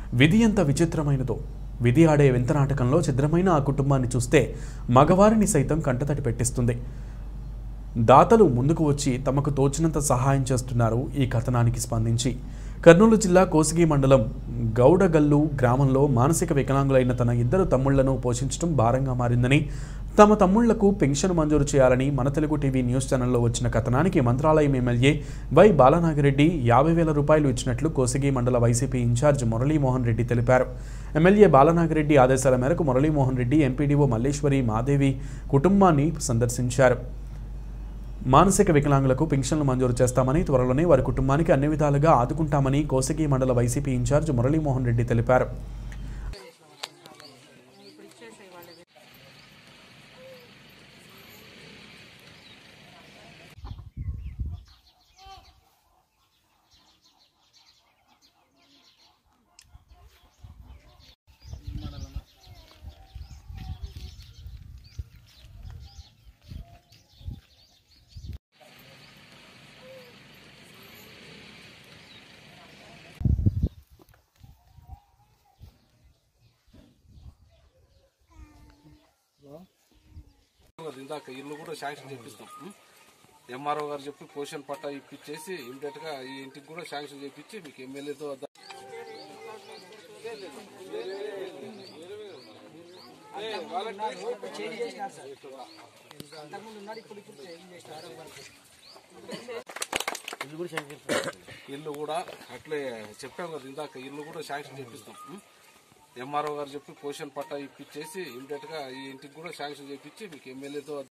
విధి ఎంత విచిత్రమైనదో విధి ఆడే వింత నాటకంలో ఛిద్రమైన ఆ కుటుంబాన్ని చూస్తే మగవారిని సైతం కంటతడి పెట్టిస్తుంది దాతలు ముందుకు వచ్చి తమకు తోచినంత సహాయం చేస్తున్నారు ఈ కథనానికి స్పందించి కర్నూలు జిల్లా కోసిగి మండలం గౌడగల్లు గ్రామంలో మానసిక వికలాంగులైన తన ఇద్దరు తమ్ముళ్లను పోషించడం భారంగా మారిందని తమ తమ్ముళ్లకు పెన్షన్ మంజూరు చేయాలని మన తెలుగు టీవీ న్యూస్ ఛానల్లో వచ్చిన కథనానికి మంత్రాలయం ఎమ్మెల్యే వై బాలనాగిరెడ్డి యాభై వేల రూపాయలు ఇచ్చినట్లు కోసిగి మండల వైసీపీ ఇన్ఛార్జ్ మురళీమోహన్ రెడ్డి తెలిపారు ఎమ్మెల్యే బాలనాగిరెడ్డి ఆదేశాల మేరకు మురళీమోహన్ రెడ్డి ఎంపీడీఓ మల్లేశ్వరి మాదేవి కుటుంబాన్ని సందర్శించారు మానసిక వికలాంగులకు పెన్షన్లు మంజూరు చేస్తామని త్వరలోనే వారి కుటుంబానికి అన్ని విధాలుగా ఆదుకుంటామని కోసగి మండల వైసీపీ ఇన్ఛార్జ్ మురళీమోహన్ రెడ్డి తెలిపారు కదా ఇందాక ఇల్లు కూడా శాంక్షన్ చేపిస్తాం ఎంఆర్ఓ గారు చెప్పి పోషన్ పట్టా ఇప్పించేసి ఇమీడియట్ గా ఈ ఇంటికి కూడా శాంక్షన్ చేపించి మీకు ఎమ్మెల్యేతో ఇల్లు కూడా అట్లే చెప్పాం కదా ఇందాక ఇల్లు కూడా శాంక్షన్ చేపిస్తాం ఎంఆర్ఓ గారు చెప్పి పోషన్ పట్టా ఇప్పించేసి ఇమీడియట్ గా ఈ ఇంటికి కూడా శాంక్షన్ చేపించి మీకు ఎమ్మెల్యేతో